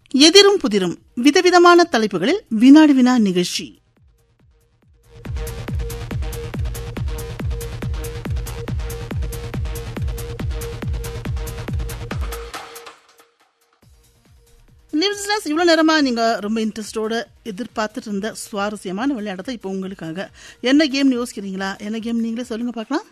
எதிரும் புதிரும் விதவிதமான தலைப்புகளில் வினாடி வினா நிகழ்ச்சி நியூஸ்லாஸ் இவ்வளோ நேரமாக நீங்கள் ரொம்ப இன்ட்ரெஸ்டோட எதிர்பார்த்துட்டு இருந்த சுவாரஸ்யமான விளையாட்டத்தை இப்போ உங்களுக்காக என்ன கேம்னு யோசிக்கிறீங்களா என்ன கேம் நீங்களே சொல்லுங்க பார்க்கலாம்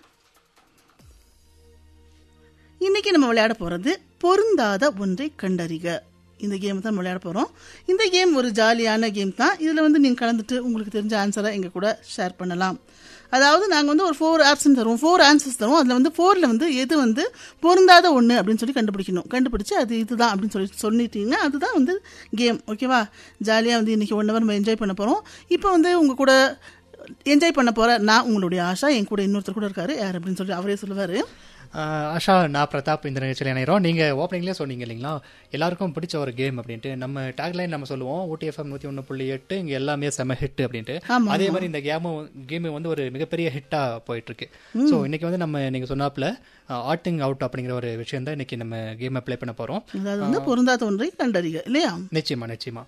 இன்னைக்கு நம்ம விளையாட போகிறது பொருந்தாத ஒன்றை கண்டறிக இந்த கேம் தான் விளையாட போகிறோம் இந்த கேம் ஒரு ஜாலியான கேம் தான் இதில் வந்து நீங்கள் கலந்துட்டு உங்களுக்கு தெரிஞ்ச ஆன்சரை எங்கள் கூட ஷேர் பண்ணலாம் அதாவது நாங்கள் வந்து ஒரு ஃபோர் ஆப்ஷன் தருவோம் ஃபோர் ஆன்சர்ஸ் தருவோம் அதில் வந்து ஃபோரில் வந்து எது வந்து பொருந்தாத ஒன்று அப்படின்னு சொல்லி கண்டுபிடிக்கணும் கண்டுபிடிச்சு அது இதுதான் அப்படின்னு சொல்லி சொல்லிட்டீங்கன்னா அதுதான் வந்து கேம் ஓகேவா ஜாலியாக வந்து இன்றைக்கி ஒன் ஹவர் நம்ம என்ஜாய் பண்ண போகிறோம் இப்போ வந்து உங்கள் கூட என்ஜாய் பண்ண போகிற நான் உங்களுடைய ஆஷா என் கூட இன்னொருத்தர் கூட இருக்காரு யார் அப்படின்னு சொல்லி அவரே சொல்லுவார் ஆஹ் ஆஷா நான் பிரதாப் இந்த நிகழ்ச்சியில் இணைகிறோம் நீங்கள் ஓப்பனிங்லேயே சொன்னீங்க இல்லைங்களா எல்லாருக்கும் பிடிச்ச ஒரு கேம் அப்படின்ட்டு நம்ம டேக்லைன் நம்ம சொல்லுவோம் ஓடிஎஃப்எம் நூற்றி ஒன்று புள்ளி எட்டு இங்கே எல்லாமே செம ஹிட் அப்படின்ட்டு ஆமா, அதே மாதிரி இந்த கேமும் கேம் வந்து ஒரு மிகப்பெரிய ஹிட்டாக போயிட்டு இருக்கு ஸோ இன்னைக்கு வந்து நம்ம நீங்கள் சொன்னாப்புல ஆர்டிங் அவுட் அப்படிங்கிற ஒரு விஷயம் தான் இன்னைக்கு நம்ம கேமை ப்ளே பண்ண போகிறோம் அதாவது வந்து பொருந்தாத ஒன்றை கண்டறிக இல்லையா நிச்சயமா நிச்சயமா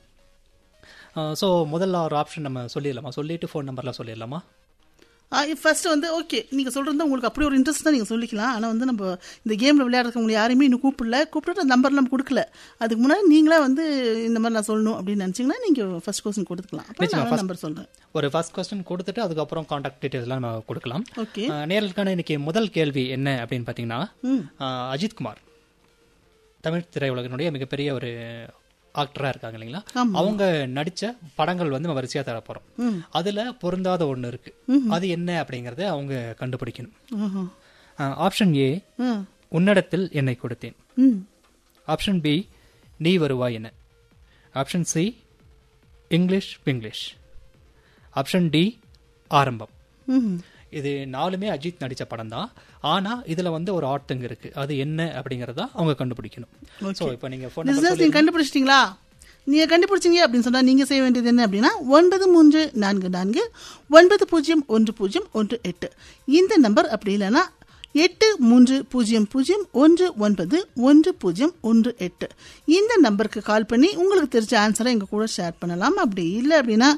ஸோ முதல்ல ஒரு ஆப்ஷன் நம்ம சொல்லிடலாமா சொல்லிட்டு ஃபோன் நம்பர்லாம் சொல்லிடலாமா ஃபர்ஸ்ட் வந்து ஓகே நீங்கள் சொல்கிறது உங்களுக்கு அப்படி ஒரு இன்ட்ரெஸ்ட் தான் நீங்கள் சொல்லிக்கலாம் ஆனால் வந்து நம்ம இந்த கேமில் விளையாடுறதுக்கு உங்களை யாரையுமே இன்னும் கூப்பிடல கூப்பிட்டு நம்பர் நம்ம கொடுக்கல அதுக்கு முன்னாடி நீங்களே வந்து இந்த மாதிரி நான் சொல்லணும் அப்படின்னு நினச்சிங்கன்னா நீங்கள் ஃபர்ஸ்ட் கொஸ்டின் கொடுத்துக்கலாம் நிச்சயமா, அப்புறம் first- நம்பர் சொல்கிறேன் ஒரு ஃபர்ஸ்ட் கொஸ்டின் கொடுத்துட்டு அதுக்கப்புறம் காண்டாக்ட் டீட்டெயில்ஸ்லாம் நம்ம கொடுக்கலாம் ஓகே ஆஹ் நேரலுக்கான இன்னைக்கு முதல் கேள்வி என்ன அப்படின்னு பார்த்தீங்கன்னா ம் ஆஹ் அஜித் குமார் தமிழ் திரையுலகினுடைய மிகப்பெரிய ஒரு ஆக்டரா இருக்காங்க இல்லைங்களா ஆமா. அவங்க நடிச்ச படங்கள் வந்து நம்ம வரிசையா தர போறோம் ம் அதுல பொருந்தாத ஒண்ணு இருக்கு அது என்ன அப்படிங்கறத அவங்க கண்டுபிடிக்கணும் ஆஹா. ஆப்ஷன் ஏ ஆ உன்னிடத்தில் என்னை கொடுத்தேன் ம் option B Nee Varuvai Ena option C English Vinglish option D Aarambam ம் இது நாலுமே அஜித் நடிச்ச படம் தான் ஆனா இதுல வந்து ஒரு ஆர்ட்டுங்க இருக்கு அது என்ன அப்படிங்கறத அவங்க கண்டுபிடிக்கணும் ஸோ இப்போ நீங்க ஃபோன் பிசினஸ் நீங்க கண்டுபிடிச்சிட்டீங்களா நீங்க கண்டுபிடிச்சீங்க அப்படின்னு சொன்னா நீங்க செய்ய வேண்டியது என்ன அப்படின்னா ஒன்பது மூன்று நான்கு நான்கு ஒன்பது பூஜ்ஜியம் ஒன்று பூஜ்ஜியம் ஒன்று எட்டு இந்த நம்பர் அப்படி இல்லைன்னா எட்டு மூன்று பூஜ்ஜியம் பூஜ்ஜியம் ஒன்று ஒன்பது ஒன்று பூஜ்ஜியம் ஒன்று எட்டு இந்த நம்பருக்கு கால் பண்ணி உங்களுக்கு தெரிஞ்ச ஆன்சரை எங்க கூட ஷேர் பண்ணலாம் அப்படி இல்லை அப்படின்னா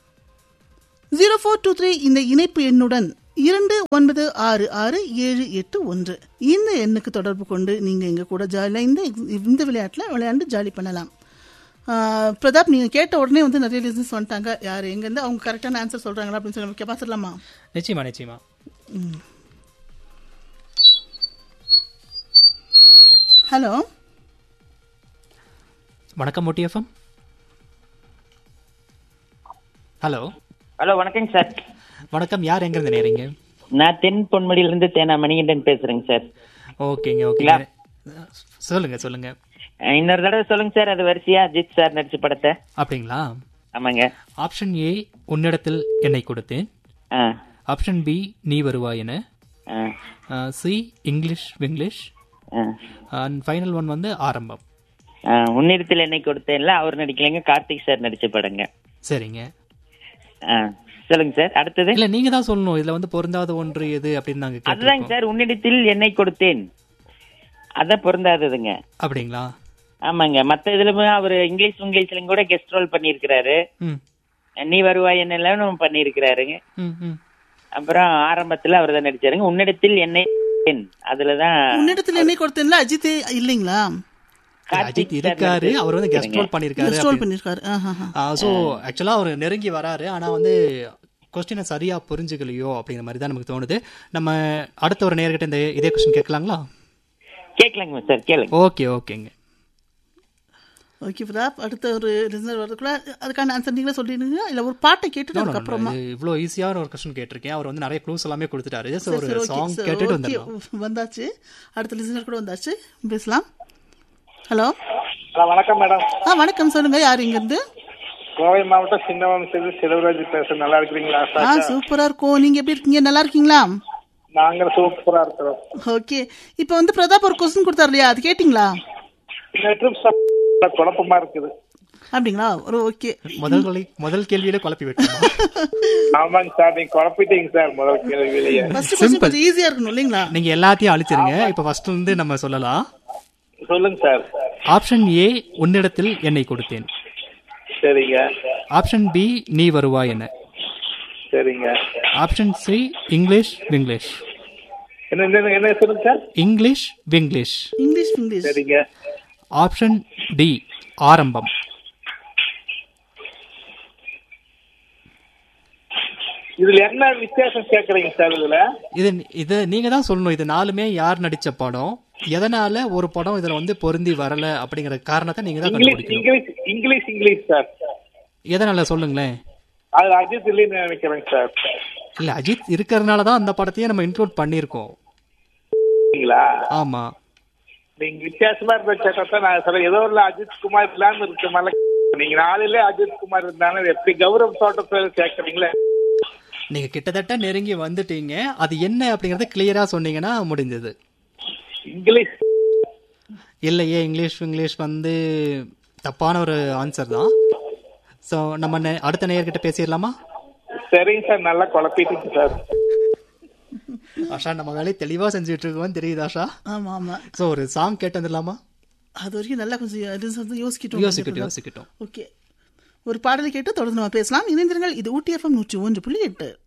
ஜீரோ ஃபோர் டூ த்ரீ இந்த இணைப்பு எண்ணுடன் இரண்டு ஒன்பது ஆறு ஆறு ஏழு எட்டு ஒன்று இந்த எண்ணுக்கு தொடர்பு கொண்டு நீங்கள் எங்கள் கூட ஜாலியாக இந்த இந்த விளையாட்டில் விளையாண்டு ஜாலி பண்ணலாம் ஆஹ், பிரதாப் நீங்கள் கேட்ட உடனே வந்து நிறைய லிசன்ஸ் வந்துட்டாங்க யார் எங்கேருந்து அவங்க கரெக்டான ஆன்சர் சொல்கிறாங்களா அப்படின்னு சொல்லி நம்ம பார்த்துடலாமா நிச்சயமா நிச்சயமா ஹலோ வணக்கம் ஓடிஎஃப்எம் ஹலோ ஹலோ வணக்கங்க சார் வணக்கம் யார் எங்க இருந்து நேரீங்க நான் தென் பொன்முடியிலிருந்து தேனா மணிகண்டன் பேசுறேங்க சார் ஓகேங்க ஓகேங்க சொல்லுங்க சொல்லுங்க அஹ் இன்னொரு தடவை சொல்லுங்க சார் அது வரிசையா அஜித் சார் நடிச்ச படத்தை அப்படிங்களா ஆமாங்க ஆப்ஷன் ஏ உன்னிடத்தில் என்னை கொடுத்தேன் ஆ ஆப்ஷன் பி நீ வருவாய் என ஆ சி இங்கிலீஷ் விங்கிலீஷ் ஆ. அண்ட் ஃபைனல் ஒன் வந்து ஆரம்பம் ஆ, உன்னிடத்தில் என்னை கொடுத்தேன்ல அவர் நடிக்கலைங்க கார்த்திக் சார் நடிச்ச படங்க சரிங்க ஆ சொல்லுங்க சார் அடுத்தது இல்ல நீங்க தான் சொல்லணும் இதுல வந்து பொருந்தாத ஒன்று எது அப்படின்னு நாங்க அதுதாங்க கேட்டிருக்கோம் சார் உன்னிடத்தில் என்னை கொடுத்தேன் அதான் பொருந்தாததுங்க அப்படிங்களா ஆமாங்க மத்த இதுலமே அவர் இங்கிலீஷ் இங்கிலீஷ்லயும் கூட கெஸ்ட் ரோல் பண்ணியிருக்கிறாரு ம் நீ வருவாய் என்னெல்லாம் பண்ணியிருக்கிறாருங்க ம் ம் அப்புறம் ஆரம்பத்துல அவர் தான் நடிச்சாருங்க உன்னிடத்தில் என்னை கொடுத்தேன். அதுலதான் உன்னிடத்தில் என்ன கொடுத்தேன்ல அஜித் இல்லைங்களா அஜித் இருக்காரு அவர் வந்து கெஸ்ட் ரோல் பண்ணிருக்காரு ஸ்டோல் பண்ணியிருக்காரு ஆஹா ஸோ ஆக்சுவலா அவர் நெருங்கி வராரு ஆனா வந்து கொஸ்டினை சரியா புரிஞ்சுக்கலையோ அப்படிங்கிற மாதிரி தான் நமக்கு தோணுது நம்ம அடுத்த ஒரு நேர்கிட்ட இந்த இதே கொஸ்டின் கேட்கலாங்களா கேட்கலாங்க சார் கேளுங்க ஓகே ஓகேங்க ஓகே பிரதாப் அடுத்த ஒரு லிசனர் வரதுக்குள்ள அதுக்கான ஆன்சர் நீங்களே சொல்லிடுங்க இல்லை ஒரு பாட்டை கேட்டுட்டு No, no, no, அதுக்கப்புறமா இது இவ்வளோ ஈஸியான ஒரு கொஸ்டின் கேட்டிருக்கேன் அவர் வந்து நிறைய க்ளூஸ் எல்லாமே கொடுத்துட்டாரு ஜஸ்ட் ஒரு சரி, okay, சாங் sir, கேட்டுட்டு okay. வந்துடலாம் வந்தாச்சு அடுத்த லிசனர் கூட வந்தாச்சு பேசலாம் ஹலோ ஹலோ வணக்கம் மேடம் ஆ வணக்கம் சொல்லுங்க யார் இங்க இருந்து கோவை மாவட்டம் சின்னவம்சத்து செல்வராஜ் பேசுறேன் நல்லா இருக்கிறீங்களா ஆ சூப்பரா இருக்கும் நீங்க எப்படி இருக்கீங்க நல்லா இருக்கீங்களா நாங்க சூப்பரா இருக்கிறோம் ஓகே இப்போ வந்து பிரதாப் ஒரு கொஸ்டின் கொடுத்தாரு இல்லையா அது கேட்டிங்களா இந்த ட்ரிப் குழப்பமா இருக்குது அப்படிங்களா ஒரு ஓகே முதல் கொலை- முதல் கேள்வியில குழப்பி விட்டுருமா ஆமாங்க சார் நீங்க குழப்பிட்டீங்க சார் முதல் கேள்வியிலேயே ஃபர்ஸ்ட் கொஸ்டின் கொஞ்சம் ஈஸியா இருக்கணும் இல்லைங்களா நீங்க எல்லாத்தையும் அழிச்சிருங்க இப்ப ஃபர்ஸ்ட் இருந்து நம்ம சொல்லலாம் சொல்லுங்க சார் ஆப்ஷன் ஏ உன்னிடத்தில் என்னை கொடுத்தேன் சரிங்க ஆப்ஷன் பி நீ வருவாய் என சரிங்க ஆப்ஷன் சி இங்கிலீஷ் விங்கிலீஷ் என்ன என்ன என்ன சொல்லுங்க sir English Vinglish English English சரிங்க ஆப்ஷன் டி ஆரம்பம் இதுல என்ன வித்தியாசம் கேக்குறீங்க சார் இதுல இது இது நீங்க தான் சொல்லணும் இது நாலுமே யார் நடிச்ச படம் எதனால ஒரு படம் இதுல வந்து பொருந்தி வரல அப்படிங்கிற காரணத்தை நீங்க தான் இங்கிலீஷ் கண்டுபிடிக்கணும் இங்கிலீஷ் இங்கிலீஷ் இங்கிலீஷ் சார் எதனால சொல்லுங்களேன் அது அஜித் இல்லைன்னு நினைக்கிறேங்க சார் இல்ல அஜித் இருக்கிறதுனால தான் அந்த படத்தையே நம்ம இன்க்ளூட் பண்ணியிருக்கோம் சரிங்களா ஆமா நீங்க வித்தியாசமா இருந்த கேட்டா தான் நான் சொல்றேன் ஏதோ இல்ல அஜித் குமார் இல்லாம இருக்க மாதிரி நீங்க நாளிலே அஜித் குமார் இருந்தாலும் எப்படி கௌரவ் தோட்டத்தை கேக்குறீங்களே நீங்க கிட்டத்தட்ட நெருங்கி வந்துட்டீங்க அது என்ன அப்படிங்கறத கிளியரா சொன்னீங்கன்னா முடிஞ்சது இங்கிலீஷ் இல்லையே இங்கிலீஷ் இங்கிலீஷ் வந்து தப்பான ஒரு ஆன்சர் தான் ஸோ நம்ம நே- அடுத்த நேயர்கிட்ட பேசிடலாமா சரிங்க சார் நல்லா குழப்பிட்டீங்க சார் ஆஷா நம்ம வேலையை தெளிவா செஞ்சுட்டு இருக்கோம் தெரியுது ஆஷா ஆமா ஆமா ஸோ ஒரு சாங் கேட்டு வந்துடலாமா அது வரைக்கும் நல்லா கொஞ்சம் இது வந்து யோசிக்கிட்டோம் யோசிக்கட்டும் யோசிக்கட்டும் ஓகே ஒரு பாடலை கேட்டு தொடர்ந்து நம்ம பேசலாம் இணைந்திருங்கள் இது ஊட்டி எஃப்எம் நூற்றி ஒன்று புள்ளி எட்டு